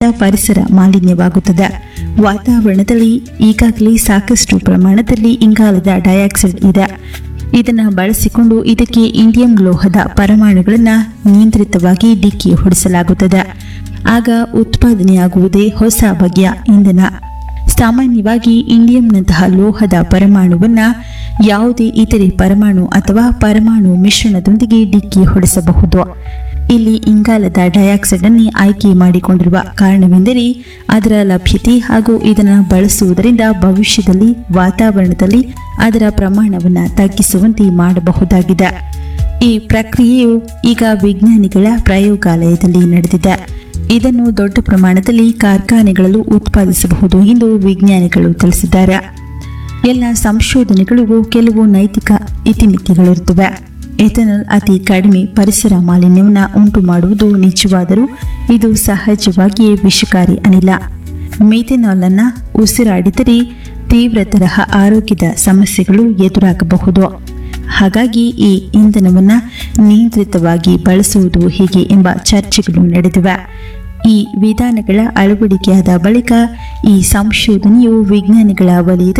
ಪರಿಸರ ಮಾಲಿನ್ಯವಾಗುತ್ತದೆ ವಾತಾವರಣದಲ್ಲಿ ಈಗಾಗಲೇ ಸಾಕಷ್ಟು ಪ್ರಮಾಣದಲ್ಲಿ ಇಂಗಾಲದ ಡೈಆಕ್ಸೈಡ್ ಇದೆ ಇದನ್ನು ಬಳಸಿಕೊಂಡು ಇದಕ್ಕೆ ಇಂಡಿಯಂ ಲೋಹದ ಪರಮಾಣುಗಳನ್ನು ನಿಯಂತ್ರಿತವಾಗಿ ಡಿಕ್ಕಿ ಹೊಡೆಸಲಾಗುತ್ತದೆ ಆಗ ಉತ್ಪಾದನೆಯಾಗುವುದೇ ಹೊಸ ಬಗೆಯ ಇಂಧನ ಸಾಮಾನ್ಯವಾಗಿ ಇಂಡಿಯಂನಂತಹ ಲೋಹದ ಪರಮಾಣುವನ್ನ ಯಾವುದೇ ಇತರೆ ಪರಮಾಣು ಅಥವಾ ಪರಮಾಣು ಮಿಶ್ರಣದೊಂದಿಗೆ ಡಿಕ್ಕಿ ಹೊಡೆಸಬಹುದು ಇಲ್ಲಿ ಇಂಗಾಲದ ಡೈಆಕ್ಸೈಡ್ ಅನ್ನೇ ಆಯ್ಕೆ ಮಾಡಿಕೊಂಡಿರುವ ಕಾರಣವೆಂದರೆ ಅದರ ಲಭ್ಯತೆ ಹಾಗೂ ಇದನ್ನು ಬಳಸುವುದರಿಂದ ಭವಿಷ್ಯದಲ್ಲಿ ವಾತಾವರಣದಲ್ಲಿ ಅದರ ಪ್ರಮಾಣವನ್ನು ತಗ್ಗಿಸುವಂತೆ ಮಾಡಬಹುದಾಗಿದೆ ಈ ಪ್ರಕ್ರಿಯೆಯು ಈಗ ವಿಜ್ಞಾನಿಗಳ ಪ್ರಯೋಗಾಲಯದಲ್ಲಿ ನಡೆದಿದೆ ಇದನ್ನು ದೊಡ್ಡ ಪ್ರಮಾಣದಲ್ಲಿ ಕಾರ್ಖಾನೆಗಳಲ್ಲೂ ಉತ್ಪಾದಿಸಬಹುದು ಎಂದು ವಿಜ್ಞಾನಿಗಳು ತಿಳಿಸಿದ್ದಾರೆ ಎಲ್ಲ ಸಂಶೋಧನೆಗಳಿಗೂ ಕೆಲವು ನೈತಿಕ ಇತಿಮಿತಿಗಳಿರುತ್ತವೆ ಎಥೆನಾಲ್ ಅತಿ ಕಡಿಮೆ ಪರಿಸರ ಮಾಲಿನ್ಯವನ್ನು ಉಂಟು ಮಾಡುವುದು ನಿಜವಾದರೂ ಇದು ಸಹಜವಾಗಿಯೇ ವಿಷಕಾರಿ ಅನಿಲ ಮಿಥೆನಾಲ್ ಅನ್ನ ಉಸಿರಾಡಿದರೆ ತೀವ್ರ ತರಹ ಆರೋಗ್ಯದ ಸಮಸ್ಯೆಗಳು ಎದುರಾಗಬಹುದು ಹಾಗಾಗಿ ಈ ಇಂಧನವನ್ನು ನಿಯಂತ್ರಿತವಾಗಿ ಬಳಸುವುದು ಹೇಗೆ ಎಂಬ ಚರ್ಚೆಗಳು ನಡೆದಿವೆ ಈ ವಿಧಾನಗಳ ಅಳವಡಿಕೆಯಾದ ಬಳಿಕ ಈ ಸಂಶೋಧನೆಯು ವಿಜ್ಞಾನಿಗಳ ವಲಯದ